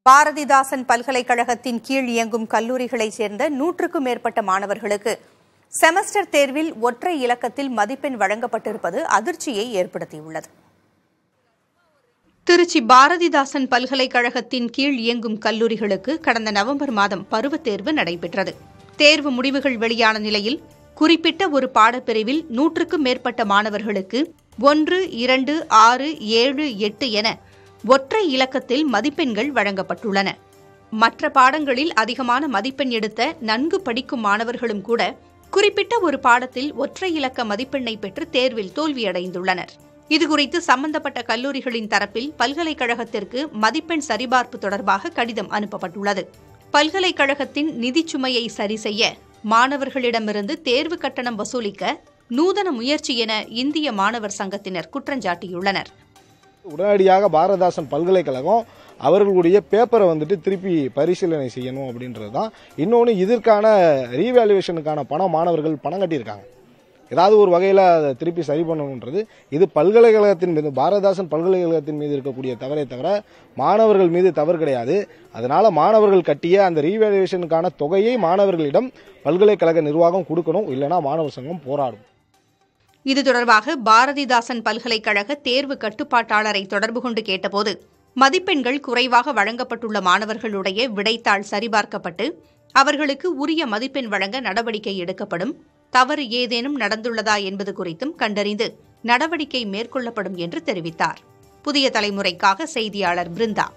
பாரதிதாசன் பல்கலைக்கழகத்தின் கீழ் இயங்கும் கல்லூரிகளைச் சேர்ந்த நூற்றுக்கும் மேற்பட்ட மாணவர்களுக்கு செமஸ்டர் தேர்வில் ஒற்றை இலக்கத்தில் மதிப்பெண் வழங்கப்பட்டிருப்பது அதிர்ச்சியை ஏற்படுத்தியுள்ளது திருச்சி பாரதிதாசன் பல்கலைக்கழகத்தின் கீழ் இயங்கும் கல்லூரிகளுக்கு கடந்த நவம்பர் மாதம் பருவத் தேர்வு நடைபெற்றது தேர்வு முடிவுகள் வெளியான நிலையில் குறிப்பிட்ட ஒரு பாடப்பிரிவில் நூற்றுக்கும் மேற்பட்ட மாணவர்களுக்கு ஒன்று இரண்டு ஆறு ஏழு எட்டு என ஒற்றை இலக்கத்தில் மதிப்பெண்கள் வழங்கப்பட்டுள்ளன மற்ற பாடங்களில் அதிகமான மதிப்பெண் எடுத்த நன்கு படிக்கும் மாணவர்களும் கூட குறிப்பிட்ட ஒரு பாடத்தில் ஒற்றை இலக்க மதிப்பெண்ணை பெற்று தேர்வில் தோல்வியடைந்துள்ளனர் இதுகுறித்து சம்பந்தப்பட்ட கல்லூரிகளின் தரப்பில் பல்கலைக்கழகத்திற்கு மதிப்பெண் சரிபார்ப்பு தொடர்பாக கடிதம் அனுப்பப்பட்டுள்ளது பல்கலைக்கழகத்தின் நிதிச் சுமையை சரி செய்ய மாணவர்களிடமிருந்து தேர்வு கட்டணம் வசூலிக்க நூதன முயற்சி என இந்திய மாணவர் சங்கத்தினர் குற்றஞ்சாட்டியுள்ளனர் உடனடியாக பாரதாசன் பல்கலைக்கழகம் அவர்களுடைய பேப்பரை வந்துட்டு திருப்பி பரிசீலனை செய்யணும் அப்படின்றது தான் இன்னொன்று இதற்கான ரீவேல்யூவேஷனுக்கான பணம் மாணவர்கள் பணம் கட்டியிருக்காங்க ஏதாவது ஒரு வகையில் அதை திருப்பி சரி பண்ணணுன்றது இது பல்கலைக்கழகத்தின் மீது பாரதாசன் பல்கலைக்கழகத்தின் மீது இருக்கக்கூடிய தவறே தவிர மாணவர்கள் மீது தவறு கிடையாது அதனால மாணவர்கள் கட்டிய அந்த ரீவேல்யூவேஷனுக்கான தொகையை மாணவர்களிடம் பல்கலைக்கழக நிர்வாகம் கொடுக்கணும் இல்லைன்னா மாணவர் சங்கம் போராடும் இது தொடர்பாக பாரதிதாசன் பல்கலைக்கழக தேர்வு கட்டுப்பாட்டாளரை தொடர்பு கொண்டு கேட்டபோது மதிப்பெண்கள் குறைவாக வழங்கப்பட்டுள்ள மாணவர்களுடைய விடைத்தாள் சரிபார்க்கப்பட்டு அவர்களுக்கு உரிய மதிப்பெண் வழங்க நடவடிக்கை எடுக்கப்படும் தவறு ஏதேனும் நடந்துள்ளதா என்பது குறித்தும் கண்டறிந்து நடவடிக்கை மேற்கொள்ளப்படும் என்று தெரிவித்தார் புதிய தலைமுறைக்காக செய்தியாளர் பிருந்தா